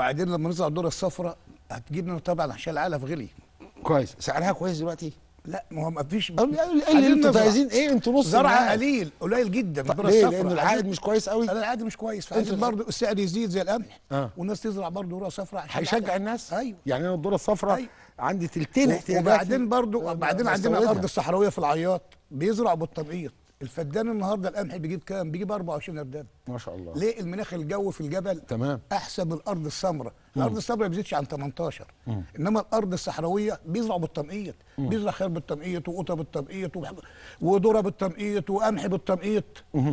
بعدين لما نزرع الذره الصفراء هتجيب لنا طبعا عشان العلف غلي كويس سعرها كويس دلوقتي لا ما هو ما فيش قال لي عايزين انتوا نزرع. عايزين ايه انتوا نص زرع الناس. قليل قليل جدا الذره ليه الصفراء لان العائد عايزين- مش كويس قوي انا العادي مش كويس فعايزين انتوا- برضه السعر يزيد زي القمح آه. والناس تزرع برضه ذره صفراء عشان هيشجع العلف. الناس ايوه يعني انا الذره الصفراء أيوة. عندي تلتين احتياجاتي وبعدين برضو آه، بعدين عندنا بستوردها. الارض الصحراويه في العياط بيزرع بالتنقيط الفدان النهارده القمح بيجيب كام؟ بيجيب 24 اردان ما شاء الله ليه المناخ الجو في الجبل تمام. احسن من الارض السمراء الارض السمراء ما بيزيدش عن 18 انما الارض الصحراويه بيزرعوا بالتنقيط بيزرع خير بالتنقيط وقطه بالتنقيط وبح- وذره بالتنقيط وقمح بالتنقيط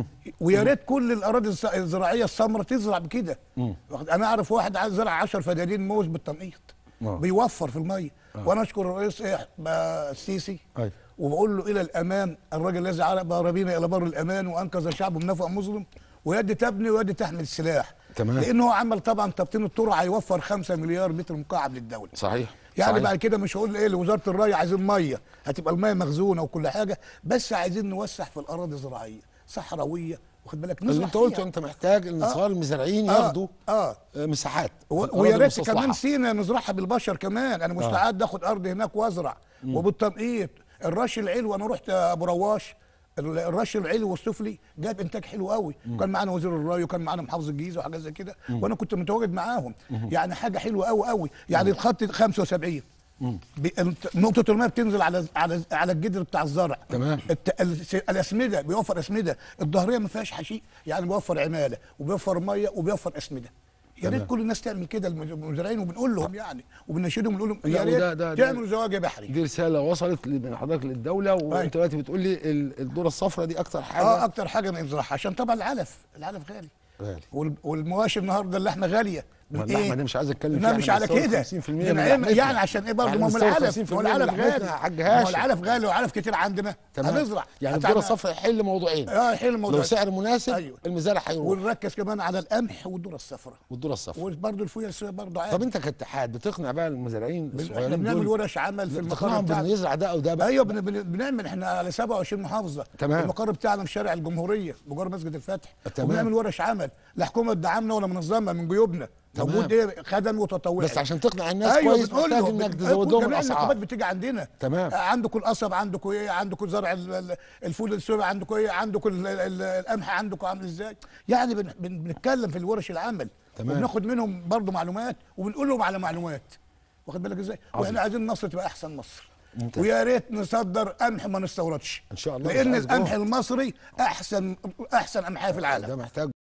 ويا ريت كل الاراضي الز- الزراعيه السمراء تزرع بكده واخد- انا اعرف واحد عايز زرع 10 فدانين موز بالتنقيط آه. بيوفر في الميه وانا اشكر الرئيس إيه بقى السيسي أيوة. وبقول له الى الامام الراجل الذي عرب ربينا الى بر الامان وانقذ شعبه من نفق مظلم ويد تبني ويد تحمل السلاح تمام. لانه هو عمل طبعا تبطين الطرق هيوفر 5 مليار متر مكعب للدوله صحيح يعني صحيح. بعد كده مش هقول ايه لوزاره الري عايزين ميه هتبقى الميه مخزونه وكل حاجه بس عايزين نوسع في الاراضي الزراعيه صحراويه واخد بالك اللي نزرع انت قلته فيها. انت محتاج ان آه. صغار المزارعين آه. ياخدوا اه آه، مساحات في و- الأراضي ويا ريت المستصلحة. كمان سينا نزرعها بالبشر كمان انا مستعد اخد ارض هناك وازرع وبالتنقيط الرش العلوي انا رحت ابو رواش ال- الرش العلوي والسفلي جاب انتاج حلو قوي وكان معانا وزير الري وكان معانا محافظ الجيزه وحاجات زي كده وانا كنت متواجد معاهم يعني حاجه حلوه قوي قوي يعني الخط 75 بي- الت- نقطة الماء بتنزل على على على الجدر بتاع الزرع تمام. الت- الس- الاسمده بيوفر اسمده الظهريه ما فيهاش حشيش يعني بيوفر عماله وبيوفر ميه وبيوفر اسمده يا ريت تمام. كل الناس تعمل كده المز- المزارعين وبنقول لهم يعني وبنناشدهم ونقول لهم لا، يا وده- ده- ريت ده- تعملوا زواج يا بحري دي رساله وصلت من حضرتك للدوله وانت أيوة. دلوقتي بتقول لي ال- الذره الصفراء دي اكتر حاجه اه اكتر حاجه نزرعها عشان طبعا العلف العلف غالي غالي. وال- والمواشي النهارده اللحمه غاليه من ما اللحمه دي مش عايز اتكلم لا فيها مش إحنا على بنستورد كده 50% من من عيب- لحمتنا. يعني عشان ايه برضه إحنا ما هو بنستورد العلف 50% ما هو من العلف لحمتنا غالي يا حاج ما هو هاشم. العلف غالي وعلف كتير عندنا تمام هنزرع يعني هتعمل- الذره الصفراء يحل موضوعين اه حلو الموضوع لو سعر مناسب أيوة. المزارع هيروح ونركز كمان على القمح والذره الصفراء والذره الصفراء وبرضه الفويه السوريه برضه عادي طب انت كاتحاد بتقنع بقى المزارعين احنا الصغيرين بنعمل دول ورش عمل في المقر بتقنعهم بتاعنا بانه يزرع ده او ده بقى ايوه بن بن بنعمل احنا على 27 محافظه تمام. المقر بتاعنا في شارع الجمهوريه بجوار مسجد الفتح تمام. وبنعمل ورش عمل لا حكومه تدعمنا ولا منظمه من جيوبنا تمام. موجود ايه خدمي وتطوعي بس عشان تقنع الناس ايوه كويس بنقول محتاج لهم انك بت- تزود لهم جميع الاسعار النقابات بتيجي عندنا تمام. آه، عندكم القصب عندكم ايه عندكم زرع ال- ال- الفول السوري عندكم ايه عندكم ال- ال- القمح عندكم عامل ازاي يعني بن بن بنتكلم في الورش العمل تمام. وبناخد منهم برضه معلومات وبنقول لهم على معلومات واخد بالك ازاي عظيم. واحنا عايزين مصر تبقى احسن مصر ممتاز. ويا ريت نصدر قمح ما نستوردش إن شاء الله، لان مش عايز القمح جهد. المصري احسن احسن قمحيه في العالم ده محتاج